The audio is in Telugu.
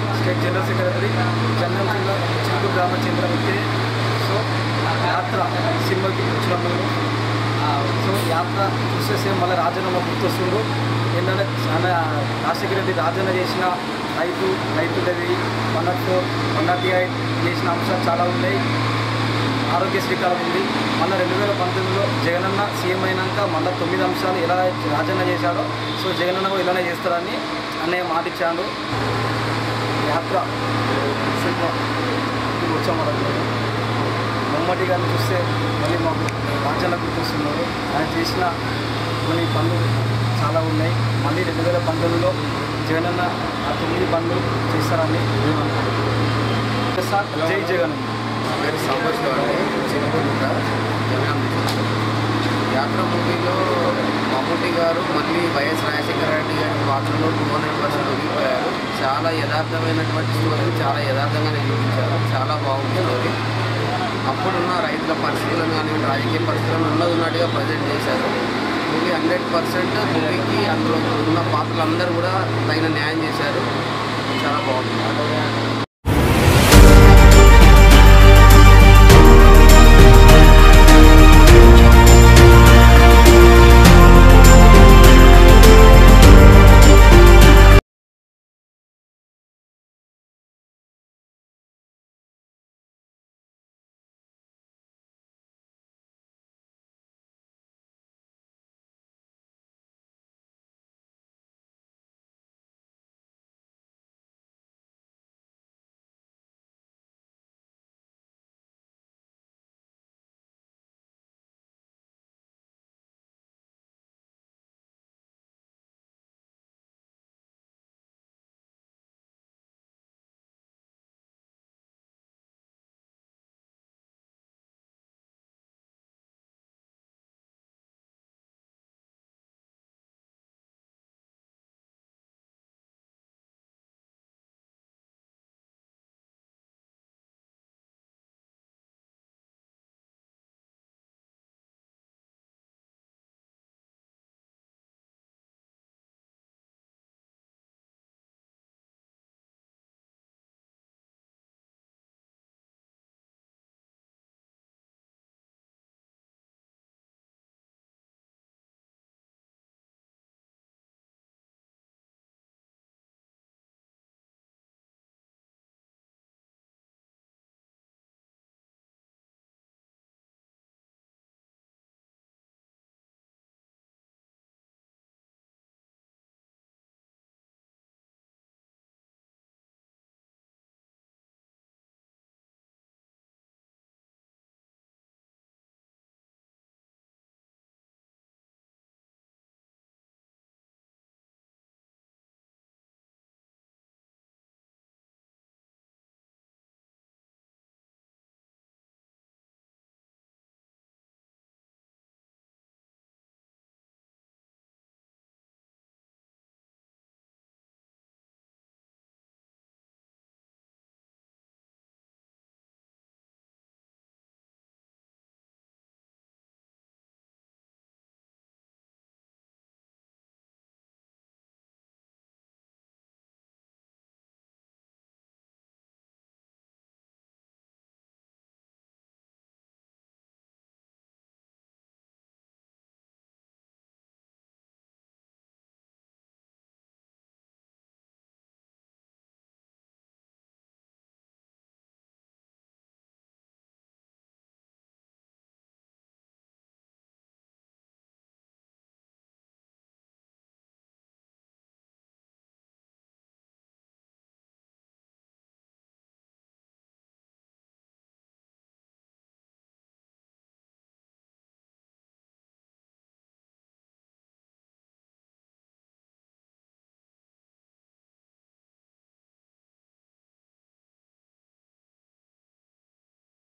స్టేట్ జనరల్ సెక్రటరీ జనరల్ జిల్లా చిత్తూరు రామచంద్ర వ్యక్తి సో యాత్ర సినిమాకి వచ్చినప్పుడు సో యాత్ర చూసేస్తే మళ్ళీ రాజన్న గుర్తొస్తుండు ఏంటంటే చాలా రాజశేఖర రెడ్డి రాజన్న చేసిన రైతు రైతులది one nought four one nought eight చేసిన అంశాలు చాలా ఉన్నాయి ఆరోగ్య శ్రీకారం ఉంది మళ్ళీ రెండు వేల పంతొమ్మిదిలో జగనన్న సీఎం అయినాక మళ్ళీ తొమ్మిది అంశాలు ఎలా రాజన్న చేశాడో సో జగనన్న కూడా ఇలానే చేస్తాడని అన్నయ్య మాట ఇచ్చాడు యాత్ర సినిమా ఇది వచ్చాం మనం మమ్మటి గారిని చూస్తే మళ్ళీ మాకు రాజన్న గుర్తొస్తున్నారు ఆయన చేసిన కొన్ని పనులు చాలా ఉన్నాయి మళ్ళీ రెండు వేల పంతొమ్మిదిలో జగనన్న ఆ తొమ్మిది పనులు చేస్తారని మేము అనుకుంటున్నాం సార్ జై జగన్ నా పేరు సాంబశివ అండి చిన్నగుంట జగన్ యాత్ర మూవీలో మమ్ముటి గారు మళ్ళీ వైఎస్ రాజశేఖర రెడ్డి గారి పాత్రలో టూ హండ్రెడ్ పర్సెంట్ ఒదిగిపోయారు చాలా యథార్థమైనటువంటి స్టోరీ చాలా యథార్థంగానే చూపించారు చాలా బాగుంది స్టోరీ అప్పుడున్న రైతుల పరిస్థితులను కానీ రాజకీయ పరిస్థితులను ఉన్నది ఉన్నట్టుగా ప్రజెంట్ చేశారు మూవీ హండ్రెడ్ పర్సెంట్ మూవీకి అందులో ఉన్న పాత్రలందరూ కూడా తగిన న్యాయం చేశారు చాలా బాగుంది